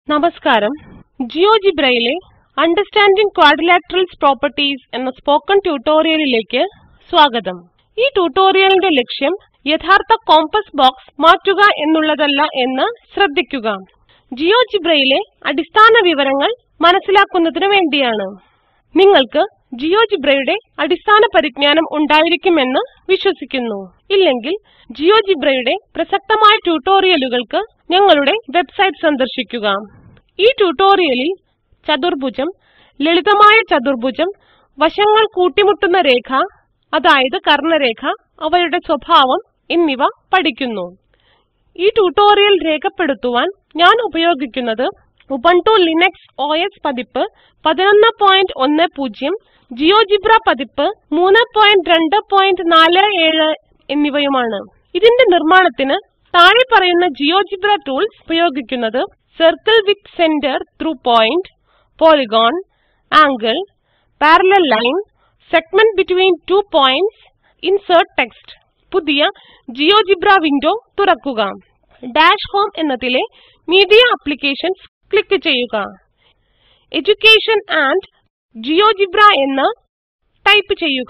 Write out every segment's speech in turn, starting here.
നമസ്കാരം ജിയോജിബ്രയിലെ understanding quadrilaterals properties എന്ന സ്പോക്കൺ ട്യൂട്ടോറിയലിലേക്ക് സ്വാഗതം ഈ ട്യൂട്ടോറിയലിന്റെ ലക്ഷ്യം യഥാർത്ഥ കോമ്പസ് ബോക്സ് മാറ്റുക എന്നുള്ളതല്ല എന്ന് ശ്രദ്ധിക്കുക ജിയോജിബ്രയിലെ അടിസ്ഥാന വിവരങ്ങൾ മനസ്സിലാക്കുന്നതിന് വേണ്ടിയാണ് നിങ്ങൾക്ക് ജിയോജിബ്രയുടെ അടിസ്ഥാന പരിജ്ഞാനം ഉണ്ടായിരിക്കുമെന്ന് വിശ്വസിക്കുന്നു ഇല്ലെങ്കിൽ ജിയോജിബ്രയുടെ പ്രസക്തമായ ട്യൂട്ടോറിയലുകൾക്ക് ഞങ്ങളുടെ വെബ്സൈറ്റ് സന്ദർശിക്കുക ഈ ട്യൂട്ടോറിയലിൽ ചതുർഭുജം ലളിതമായ ചതുർഭുജം വശങ്ങൾ കൂട്ടിമുട്ടുന്ന രേഖ അതായത് കർണരേഖ അവയുടെ സ്വഭാവം എന്നിവ പഠിക്കുന്നു ഈ ട്യൂട്ടോറിയൽ രേഖപ്പെടുത്തുവാൻ ഞാൻ ഉപയോഗിക്കുന്നത് ഉബുണ്ടു ലിനക്സ് OS പതിപ്പ് 1110 ജിയോജിബ്ര പതിപ്പ് 3.247 എന്നിവയുമാണ് ഇതിന്റെ നിർമ്മാണത്തിന് താഴെ പറയുന്ന ജിയോജിബ്ര ടൂൾസ് ഉപയോഗിക്കുന്നത് circle with centre through point polygon angle parallel line segment between two points insert text പുതിയ ജിയോജിബ്ര വിൻഡോ തുറക്കുക ഡാഷ് ഹോം എന്നതിലെ മീഡിയ ആപ്ലിക്കേഷൻസ് ക്ലിക്ക് ചെയ്യുക എഡ്യൂക്കേഷൻ ആൻഡ് ജിയോജിബ്ര എന്ന് ടൈപ്പ് ചെയ്യുക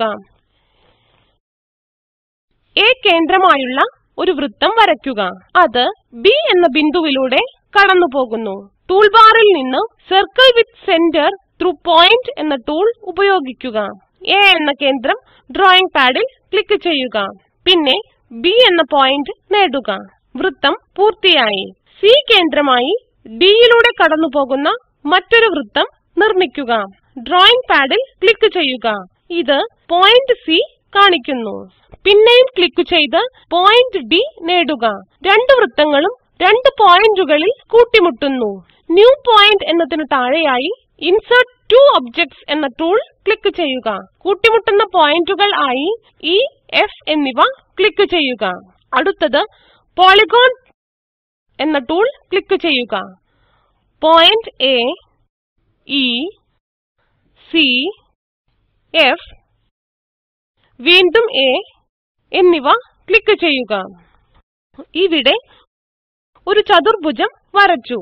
എ കേന്ദ്രമായുള്ള ഒരു വൃത്തം വരയ്ക്കുക അത് ബി എന്ന ബിന്ദുവിലൂടെ കടന്നു പോകുന്നു ടൂൾബാറിൽ നിന്ന് circle with centre through point എന്ന ടൂൾ ഉപയോഗിക്കുക എ എന്ന കേന്ദ്രം ഡ്രോയിംഗ് പാഡിൽ ക്ലിക്ക് ചെയ്യുക പിന്നെ ബി എന്ന പോയിന്റ് നേടുക വൃത്തം പൂർത്തിയായി സി കേന്ദ്രമായി ഡിയിലൂടെ കടന്നു പോകുന്ന മറ്റൊരു വൃത്തം നിർമ്മിക്കുക ഡ്രോയിംഗ് പാഡിൽ ക്ലിക്ക് ചെയ്യുക ഇത് പോയിന്റ് സി കാണിക്കുന്നു പിന്നെയും ക്ലിക്ക് ചെയ്ത് പോയിന്റ് ഡി നേടുക രണ്ട് വൃത്തങ്ങളും രണ്ട് പോയിന്റുകളിൽ കൂട്ടിമുട്ടുന്നു ന്യൂ പോയിന്റ് എന്നതിന് താഴെയായി ഇൻസേർട്ട് ടു ഒബ്ജക്ട്സ് എന്ന ടൂൾ ക്ലിക്ക് ചെയ്യുക കൂട്ടിമുട്ടുന്ന പോയിന്റുകൾ ആയി ഇ എഫ് എന്നിവ ക്ലിക്ക് ചെയ്യുക അടുത്തത് പോളിഗോൺ എന്ന ടൂൾ ക്ലിക്ക് ചെയ്യുക point A E C F വീണ്ടും എ എന്നിവ ക്ലിക്ക് ചെയ്യുക ഇവിടെ ഒരു ചതുർഭുജം വരച്ചു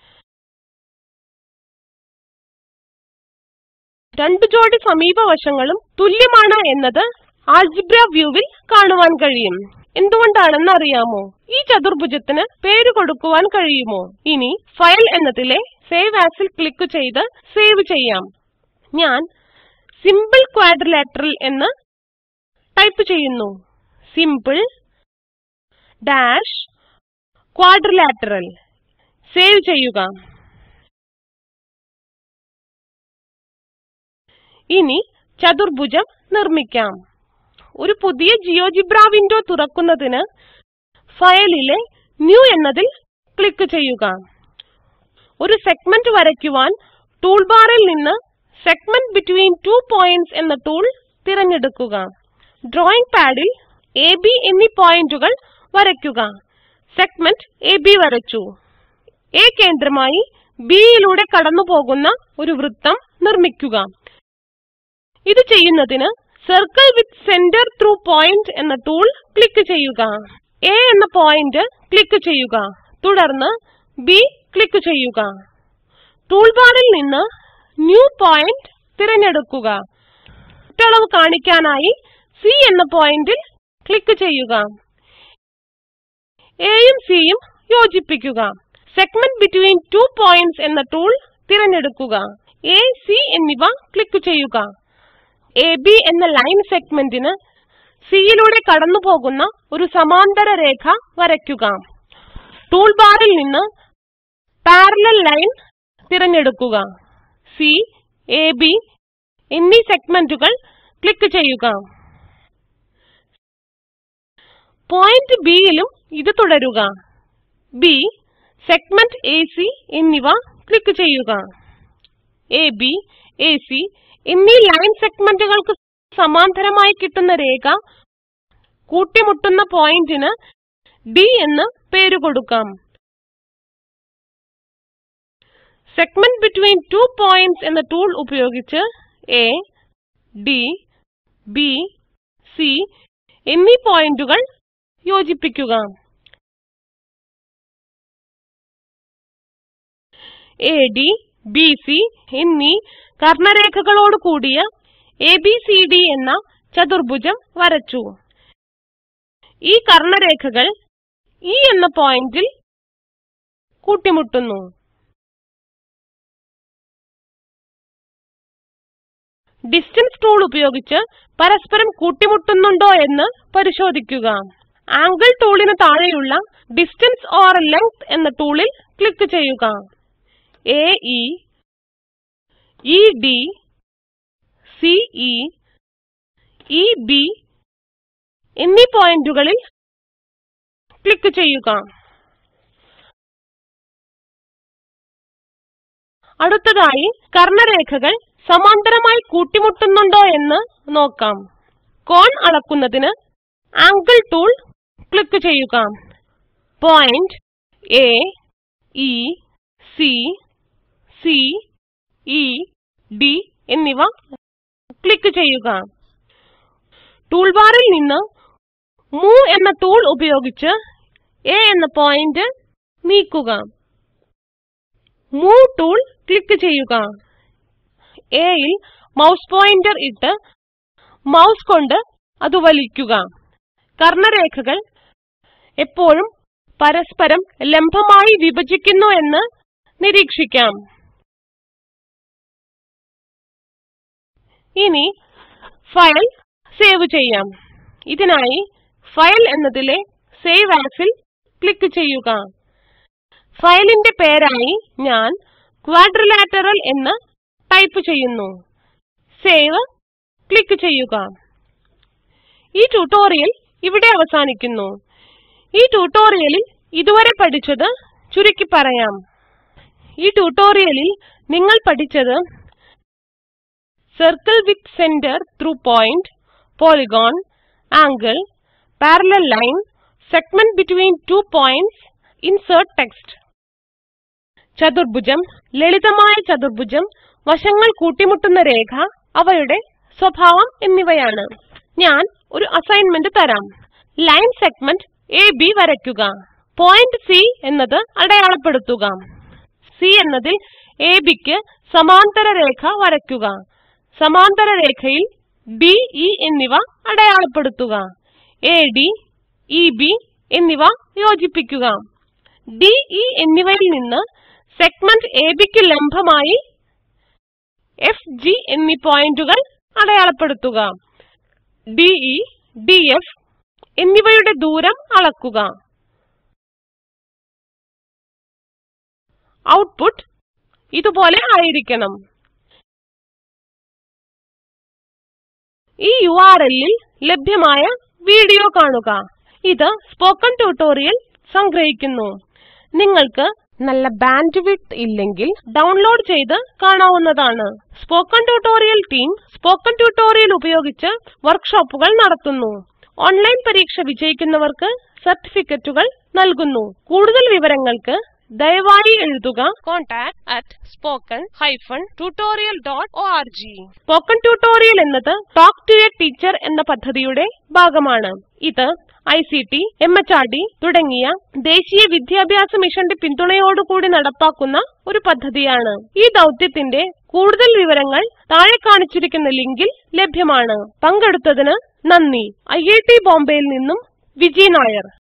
രണ്ട് ജോഡി സമീപവശങ്ങളും തുല്യമാണ് എന്നത് ആൾജിബ്ര വ്യൂവിൽ കാണുവാൻ കഴിയും എന്തുകൊണ്ടാണെന്ന് അറിയാമോ ഈ ചതുർഭുജത്തിന് പേര് കൊടുക്കുവാൻ കഴിയുമോ ഇനി ഫയൽ എന്നതിലെ സേവ് ആസിൽ ക്ലിക്ക് ചെയ്ത് സേവ് ചെയ്യാം ഞാൻ സിമ്പിൾ ക്വാഡ്രിലാറ്ററൽ എന്ന് ടൈപ്പ് ചെയ്യുന്നു സിമ്പിൾ ഡാഷ് ക്വാഡ്രിലാറ്ററൽ സേവ് ചെയ്യുക ഇനി ചതുർഭുജം നിർമ്മിക്കാം ഒരു പുതിയ ജിയോജിബ്ര വിൻഡോ തുറക്കുന്നതിന് ഫയലിലെ ന്യൂ എന്നതിൽ ക്ലിക്ക് ചെയ്യുക ഒരു സെഗ്മെന്റ് വരയ്ക്കുവാൻ ടൂൾബാറിൽ നിന്ന് സെഗ്മെന്റ് ബിറ്റ്വീൻ ടു പോയിന്റ്സ് എന്ന ടൂൾ തിരഞ്ഞെടുക്കുക ഡ്രോയിംഗ് പാഡിൽ എ ബി എന്നീ പോയിന്റുകൾ വരയ്ക്കുക സെഗ്മെന്റ് എ ബി വരച്ചു എ കേന്ദ്രമായി ബിയിലൂടെ കടന്നു പോകുന്ന ഒരു വൃത്തം നിർമ്മിക്കുക ഇത് ചെയ്യുന്നതിന് circle with centre through point എന്ന ടൂൾ ക്ലിക്ക് ചെയ്യുക എ എന്ന പോയിന്റ് ക്ലിക്ക് ചെയ്യുക തുടർന്ന് ബി ക്ലിക്ക് ചെയ്യുക ടൂൾബാറിൽ നിന്ന് ന്യൂ പോയിന്റ് തിരഞ്ഞെടുക്കുക ചുറ്റളവ് കാണിക്കാനായി സി എന്ന പോയിന്റിൽ ക്ലിക്ക് ചെയ്യുക എയും സിയും യോജിപ്പിക്കുക സെഗ്മെന്റ് ബിറ്റ്വീൻ ടു പോയിന്റ്സ് എന്ന ടൂൾ തിരഞ്ഞെടുക്കുക എ സി എന്നിവ ക്ലിക്ക് ചെയ്യുക എ ബി എന്ന ലൈൻ സെഗ്മെന്റിന് സിയിലൂടെ കടന്നു പോകുന്ന ഒരു സമാന്തര രേഖ വരയ്ക്കുക ടൂൾബാറിൽ നിന്ന് പാരലൽ ലൈൻ തിരഞ്ഞെടുക്കുക സി എ ബി എന്നീ സെഗ്മെന്റുകൾ ക്ലിക്ക് ചെയ്യുക പോയിന്റ് ബിയിലും ഇത് തുടരുക ബി സെഗ്മെന്റ് എ സി എന്നിവ ക്ലിക്ക് ചെയ്യുക എ ബി എ സി എന്നീ ലൈൻ സെഗ്മെന്റുകൾക്ക് സമാന്തരമായി കിട്ടുന്ന രേഖ കൂട്ടിമുട്ടുന്ന പോയിന്റിന് ഡി എന്ന് പേര് കൊടുക്കാം സെഗ്മെന്റ് ബിറ്റ്വീൻ ടു പോയിന്റ്സ് എന്ന ടൂൾ ഉപയോഗിച്ച് എ ഡി ബി സി എന്നീ പോയിന്റുകൾ യോജിപ്പിക്കുക എ ഡി ബി സി എന്നീ കർണരേഖകളോട് കൂടിയ എ ബി സി ഡി എന്ന ചതുർഭുജം വരച്ചു ഈ കർണരേഖകൾ ഇ എന്ന പോയിന്റിൽ കൂട്ടിമുട്ടുന്നു ഡിസ്റ്റൻസ് ടൂൾ ഉപയോഗിച്ച് പരസ്പരം കൂട്ടിമുട്ടുന്നുണ്ടോ എന്ന് പരിശോധിക്കുക ആംഗിൾ ടൂളിന് താഴെയുള്ള ഡിസ്റ്റൻസ് ഓർ ലെങ്ത് എന്ന ടൂളിൽ ക്ലിക്ക് ചെയ്യുക A E E D C E E B എന്നീ പോയിന്റുകളിൽ ക്ലിക്ക് ചെയ്യുക അടുത്തതായി കർണരേഖകൾ സമാന്തരമായി കൂട്ടിമുട്ടുന്നുണ്ടോ എന്ന് നോക്കാം കോൺ അളക്കുന്നതിന് ആംഗിൾ ടൂൾ ക്ലിക്ക് ചെയ്യുക point A E C C E D എന്നിവ ക്ലിക്ക് ചെയ്യുക ടൂൾബാറിൽ നിന്ന് മൂവ് എന്ന ടൂൾ ഉപയോഗിച്ച് എ എന്ന പോയിന്റ് നീക്കുക മൂവ് ടൂൾ ക്ലിക്ക് ചെയ്യുക എയിൽ മൗസ് പോയിന്റർ ഇട്ട് മൗസ് കൊണ്ട് അത് വലിക്കുക കർണരേഖകൾ എപ്പോഴും പരസ്പരം ലംബമായി വിഭജിക്കുന്നു എന്ന് നിരീക്ഷിക്കാം ഇനി ഫയൽ സേവ് ചെയ്യാം ഇതിനായി ഫയൽ എന്നതിലെ സേവ് ആസിൽ ക്ലിക്ക് ചെയ്യുക ഫയലിന്റെ പേരായി ഞാൻ ക്വാഡ്രിലാറ്ററൽ എന്ന് ടൈപ്പ് ചെയ്യുന്നു സേവ് ക്ലിക്ക് ചെയ്യുക ഈ ട്യൂട്ടോറിയൽ ഇവിടെ അവസാനിക്കുന്നു ഈ ട്യൂട്ടോറിയലിൽ ഇതുവരെ പഠിച്ചത് ചുരുക്കി പറയാം ഈ ട്യൂട്ടോറിയലിൽ നിങ്ങൾ പഠിച്ചത് circle with centre through point polygon angle parallel line segment between two points insert text ചതുർഭുജം ലളിതമായ ചതുർഭുജം വശങ്ങൾ കൂട്ടിമുട്ടുന്ന രേഖ അവയുടെ സ്വഭാവം എന്നിവയാണ് ഞാൻ ഒരു അസൈൻമെന്റ് തരാം ലൈൻ സെഗ്മെന്റ് എ ബി വരയ്ക്കുക പോയിന്റ് സി എന്നത് അടയാളപ്പെടുത്തുക സി എന്നതിൽ എ ബിക്ക് സമാന്തര രേഖ വരയ്ക്കുക സമാന്തര രേഖയിൽ ബി ഇ എന്നിവ അടയാളപ്പെടുത്തുക എ ഡി ഇ ബി എന്നിവ യോജിപ്പിക്കുക ഡി ഇ എന്നിവയിൽ നിന്ന് സെഗ്മെന്റ് എ ബിക്ക് ലംബമായി എഫ് ജി എന്നീ പോയിന്റുകൾ അടയാളപ്പെടുത്തുക ഡി ഇ ഡി എഫ് എന്നിവയുടെ ദൂരം അളക്കുക ഔട്ട്പുട്ട് ഇതുപോലെ ആയിരിക്കണം ഈ URL-ൽ ലഭ്യമായ വീഡിയോ കാണുക ഇത് സ്പോക്കൺ ട്യൂട്ടോറിയൽ സംഗ്രഹിക്കുന്നു നിങ്ങൾക്ക് നല്ല ബാൻഡ് വിഡ്ത്ത് ഇല്ലെങ്കിൽ ഡൗൺലോഡ് ചെയ്ത് കാണാവുന്നതാണ് spoken tutorial team spoken tutorial ഉപയോഗിച്ച് വർക്ക്ഷോപ്പുകൾ നടത്തുന്നു ഓൺലൈൻ പരീക്ഷ വിജയിക്കുന്നവർക്ക് സർട്ടിഫിക്കറ്റുകൾ നൽകുന്നു കൂടുതൽ വിവരങ്ങൾക്ക് ദയവായി എഴുതുക contact@spoken-tutorial.org സ്പോക്കൺ ട്യൂട്ടോറിയൽ എന്നത് ടോക്ക് ടു എ ടീച്ചർ എന്ന പദ്ധതിയുടെ ഭാഗമാണ് ഇത് ഐസിടി എംഎച്ച്ആർഡി തുടങ്ങിയ ദേശീയ വിദ്യാഭ്യാസ മിഷന്റെ പിന്തുണയോടുകൂടി നടപ്പാക്കുന്ന ഒരു പദ്ധതിയാണ് ഈ ദൗത്യത്തിന്റെ കൂടുതൽ വിവരങ്ങൾ താഴെ കാണിച്ചിരിക്കുന്ന ലിങ്കിൽ ലഭ്യമാണ് പങ്കെടുത്തതിന് നന്ദി ഐഐടി ബോംബെയിൽ നിന്നും വിജി നായർ